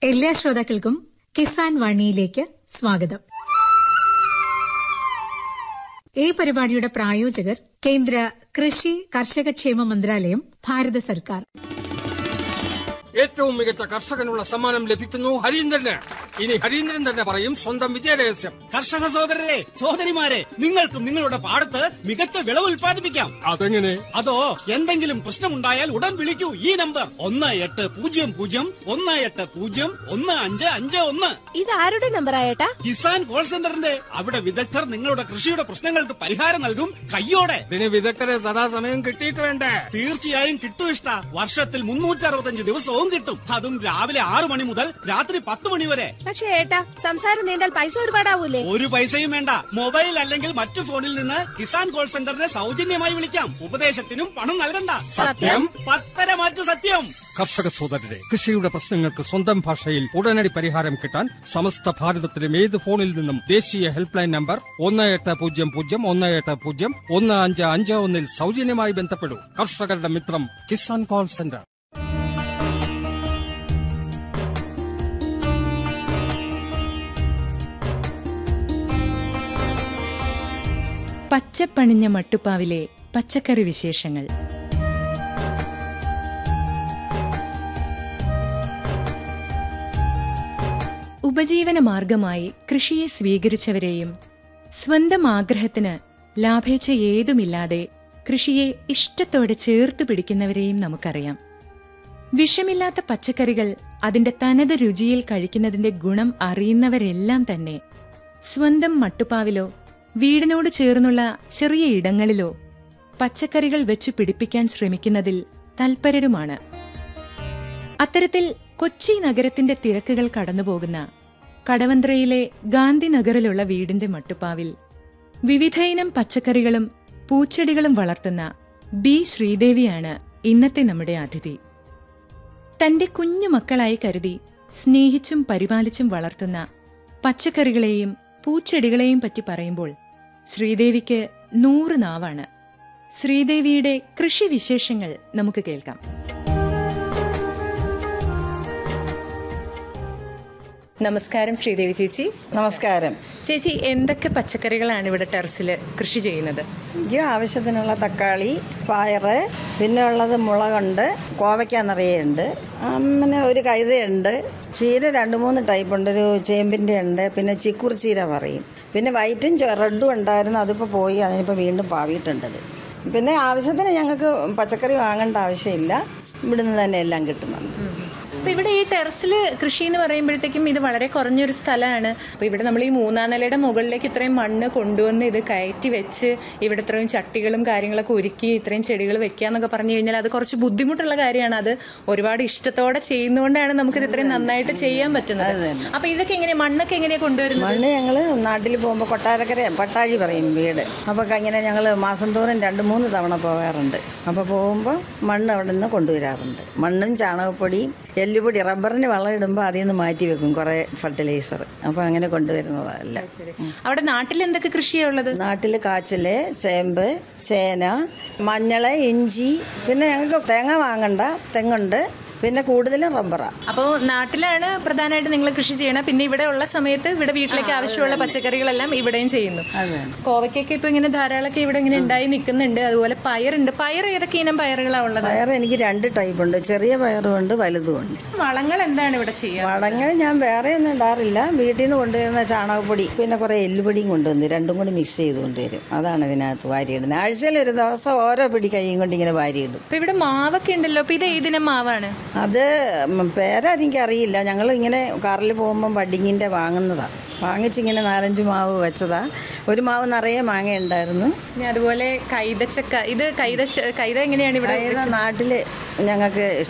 എല്ലാ ശ്രോതാക്കൾക്കും കിസാൻ വാണിയിലേക്ക് സ്വാഗതം ഈ പരിപാടിയുടെ പ്രായോജകർ കേന്ദ്ര കൃഷി കർഷകക്ഷേമ മന്ത്രാലയം ഭാരത സർക്കാർ ഏറ്റവും മികച്ച കർഷകനുള്ള സമ്മാനം ലഭിക്കുന്നു ഹരീന്ദ്രന് ഇനി ഹരീന്ദ്രൻ തന്നെ പറയും സ്വന്തം വിജയരഹസ്യം കർഷക സഹോദരരെ സഹോദരിമാരെ നിങ്ങൾക്കും നിങ്ങളുടെ പാടത്ത് മികച്ച വിളവ് ഉൽപ്പാദിപ്പിക്കാം അതെങ്ങനെ അതോ എന്തെങ്കിലും പ്രശ്നമുണ്ടായാൽ ഉടൻ വിളിക്കൂ ഈ നമ്പർ ഒന്ന് എട്ട് പൂജ്യം പൂജ്യം ഒന്ന് എട്ട് പൂജ്യം ഒന്ന് അഞ്ച് അഞ്ച് ഒന്ന് ഇതാരുടെ നമ്പറായേട്ടാ കിസാൻ കോൾ സെന്ററിന്റെ അവിടെ വിദഗ്ധർ നിങ്ങളുടെ കൃഷിയുടെ പ്രശ്നങ്ങൾക്ക് പരിഹാരം നൽകും കയ്യോടെ ഇതിന് വിദഗ്ധരെ സദാസമയം കിട്ടിയിട്ട് വേണ്ടേ തീർച്ചയായും കിട്ടും ഇഷ്ട വർഷത്തിൽ മുന്നൂറ്റി അറുപത്തഞ്ച് ദിവസവും കിട്ടും അതും രാവിലെ ആറു മണി മുതൽ രാത്രി പത്ത് മണി വരെ പക്ഷേ ഏട്ടാ സംസാരം നീണ്ടാൽ പൈസ ഒരുപാടാവൂലേ ഒരു പൈസയും വേണ്ട മൊബൈൽ അല്ലെങ്കിൽ മറ്റു ഫോണിൽ നിന്ന് കിസാൻ കോൾ സെന്ററിനെ സൗജന്യമായി വിളിക്കാം ഉപദേശത്തിനും പണം നൽകണ്ട സത്യം? പത്തര മാറ്റു സത്യം കർഷക സോദരരെ കൃഷിയുടെ പ്രശ്നങ്ങൾക്ക് സ്വന്തം ഭാഷയിൽ ഉടനടി പരിഹാരം കിട്ടാൻ സമസ്ത ഭാരതത്തിലും ഏത് ഫോണിൽ നിന്നും ദേശീയ ഹെൽപ്പ് ലൈൻ നമ്പർ ഒന്ന് എട്ട് പൂജ്യം പൂജ്യം ഒന്ന് എട്ട് പൂജ്യം ഒന്ന് അഞ്ച് അഞ്ച് ഒന്നിൽ സൗജന്യമായി ബന്ധപ്പെടൂ കർഷകരുടെ മിത്രം കിസാൻ കോൾ സെന്റർ പച്ചപ്പണിഞ്ഞ മട്ടുപ്പാവിലെ പച്ചക്കറി വിശേഷങ്ങൾ ഉപജീവന മാർഗമായി കൃഷിയെ സ്വീകരിച്ചവരെയും സ്വന്തം ആഗ്രഹത്തിന് ലാഭേച്ഛ ഏതുമില്ലാതെ കൃഷിയെ ഇഷ്ടത്തോടെ ചേർത്ത് പിടിക്കുന്നവരെയും നമുക്കറിയാം വിഷമില്ലാത്ത പച്ചക്കറികൾ അതിന്റെ തനത് രുചിയിൽ കഴിക്കുന്നതിന്റെ ഗുണം അറിയുന്നവരെല്ലാം തന്നെ സ്വന്തം മട്ടുപ്പാവിലോ വീടിനോട് ചേർന്നുള്ള ചെറിയ ഇടങ്ങളിലോ പച്ചക്കറികൾ വെച്ച് പിടിപ്പിക്കാൻ ശ്രമിക്കുന്നതിൽ തൽപരരുമാണ് അത്തരത്തിൽ കൊച്ചി നഗരത്തിന്റെ തിരക്കുകൾ കടന്നുപോകുന്ന കടവന്ത്രയിലെ ഗാന്ധിനഗറിലുള്ള വീടിന്റെ മട്ടുപ്പാവിൽ വിവിധയിനം പച്ചക്കറികളും പൂച്ചെടികളും വളർത്തുന്ന ബി ശ്രീദേവിയാണ് ഇന്നത്തെ നമ്മുടെ അതിഥി തന്റെ കുഞ്ഞു മക്കളായി കരുതി സ്നേഹിച്ചും പരിപാലിച്ചും വളർത്തുന്ന പച്ചക്കറികളെയും പൂച്ചെടികളെയും പറ്റി പറയുമ്പോൾ ശ്രീദേവിക്ക് നൂറ് നാവാണ് ശ്രീദേവിയുടെ കൃഷി വിശേഷങ്ങൾ നമുക്ക് കേൾക്കാം നമസ്കാരം ശ്രീദേവി ചേച്ചി നമസ്കാരം ചേച്ചി എന്തൊക്കെ പച്ചക്കറികളാണ് ഇവിടെ ടെറസിൽ കൃഷി ചെയ്യുന്നത് എനിക്ക് ആവശ്യത്തിനുള്ള തക്കാളി പയറ് പിന്നെ ഉള്ളത് മുളകുണ്ട് കോവയ്ക്ക നിറയുണ്ട് അങ്ങനെ ഒരു കൈതയുണ്ട് ചീര രണ്ട് മൂന്ന് ടൈപ്പ് ഉണ്ട് ഒരു ചേമ്പിൻ്റെ ഉണ്ട് പിന്നെ ചിക്കൂർ ചീര പറയും പിന്നെ വൈറ്റും ചെ- റെഡും ഉണ്ടായിരുന്നു അതിപ്പോൾ പോയി അതിനിപ്പോൾ വീണ്ടും പാവിയിട്ടുണ്ടത് പിന്നെ ആവശ്യത്തിന് ഞങ്ങൾക്ക് പച്ചക്കറി വാങ്ങേണ്ട ആവശ്യമില്ല ഇവിടുന്ന് തന്നെ എല്ലാം കിട്ടുന്നുണ്ട് അപ്പൊ ഇവിടെ ഈ ടെറസിൽ കൃഷി എന്ന് പറയുമ്പോഴത്തേക്കും ഇത് വളരെ കുറഞ്ഞൊരു സ്ഥലമാണ് അപ്പൊ ഇവിടെ നമ്മൾ ഈ മൂന്നാം നിലയുടെ മുകളിലേക്ക് ഇത്രയും മണ്ണ് കൊണ്ടുവന്ന് ഇത് കയറ്റി വെച്ച് ഇവിടെ ഇത്രയും ചട്ടികളും കാര്യങ്ങളൊക്കെ ഒരുക്കി ഇത്രയും ചെടികൾ വെക്കുക എന്നൊക്കെ പറഞ്ഞു കഴിഞ്ഞാൽ അത് കുറച്ച് ബുദ്ധിമുട്ടുള്ള കാര്യമാണ് അത് ഒരുപാട് ഇഷ്ടത്തോടെ ചെയ്യുന്നതുകൊണ്ടാണ് നമുക്കിത് ഇത്രയും നന്നായിട്ട് ചെയ്യാൻ പറ്റുന്നത് അപ്പൊ ഇതൊക്കെ എങ്ങനെയാ മണ്ണൊക്കെ എങ്ങനെയാ കൊണ്ടുവരുന്നത് മണ്ണ് ഞങ്ങൾ നാട്ടിൽ പോകുമ്പോൾ കൊട്ടാരക്കര പട്ടാഴി പറയും വീട് അപ്പോൾ ഇങ്ങനെ ഞങ്ങൾ മാസം തോറും രണ്ട് മൂന്ന് തവണ പോകാറുണ്ട് അപ്പോൾ പോകുമ്പോൾ മണ്ണ് അവിടെ നിന്ന് കൊണ്ടുവരാറുണ്ട് മണ്ണും ചാണകപ്പൊടിയും എല്ലുപൊടി റബ്ബറിന് വളം ഇടുമ്പോൾ അതിൽ നിന്ന് മാറ്റി വെക്കും കുറേ ഫർട്ടിലൈസർ അപ്പോൾ അങ്ങനെ കൊണ്ടുവരുന്നതല്ല അവിടെ നാട്ടിൽ എന്തൊക്കെ കൃഷിയാ ഉള്ളത് നാട്ടിൽ കാച്ചില് ചേമ്പ് ചേന മഞ്ഞൾ ഇഞ്ചി പിന്നെ ഞങ്ങൾക്ക് തേങ്ങ വാങ്ങണ്ട തെങ്ങുണ്ട് പിന്നെ കൂടുതലും റബ്ബറാണ് അപ്പോൾ നാട്ടിലാണ് പ്രധാനമായിട്ട് നിങ്ങൾ കൃഷി ചെയ്യണം പിന്നെ ഇവിടെ ഉള്ള സമയത്ത് ഇവിടെ വീട്ടിലേക്ക് ആവശ്യമുള്ള പച്ചക്കറികളെല്ലാം ഇവിടെയും ചെയ്യുന്നു കോവയ്ക്കൊക്കെ ഇപ്പൊ ഇങ്ങനെ ധാരാളമൊക്കെ ഇവിടെ ഇങ്ങനെ ഉണ്ടായി നിൽക്കുന്നുണ്ട് അതുപോലെ പയറുണ്ട് പയർ ഏതൊക്കെ ഇനം പയറുകളാണ് ഉള്ളത് പയർ എനിക്ക് രണ്ട് ടൈപ്പ് ഉണ്ട് ചെറിയ പയറും ഉണ്ട് വലുതും ഉണ്ട് വളങ്ങൾ എന്താണ് ഇവിടെ ചെയ്യുക വളങ്ങൾ ഞാൻ വേറെ ഒന്നും ഇടാറില്ല വീട്ടിൽ നിന്ന് കൊണ്ടുവരുന്ന ചാണകപ്പൊടി പിന്നെ കുറേ എല്ലുപൊടിയും കൊണ്ടുവന്ന് രണ്ടും കൂടി മിക്സ് ചെയ്ത് കൊണ്ടുവരും അതാണ് ഇതിനകത്ത് വാരിയിടുന്നത് ആഴ്ചയിൽ ഒരു ദിവസം ഓരോ പിടി കൈയും കൊണ്ട് ഇങ്ങനെ വാരിയിടും അപ്പൊ ഇവിടെ മാവൊക്കെ ഉണ്ടല്ലോ അപ്പൊ ഇത് ഏതിനം മാവാണ് അത് പേരെനിക്കറിയില്ല ഞങ്ങൾ ഇങ്ങനെ കാറിൽ പോകുമ്പം ബഡിങ്ങിൻ്റെ വാങ്ങുന്നതാണ് വാങ്ങിച്ചിങ്ങനെ നാലഞ്ച് മാവ് വെച്ചതാ ഒരു മാവ് നിറയെ മാങ്ങ ഉണ്ടായിരുന്നു പിന്നെ അതുപോലെ കൈതച്ചക്ക ഇത് കൈത കൈത എങ്ങനെയാണ് ഇവിടെ അതായത് നാട്ടിൽ ഞങ്ങൾക്ക്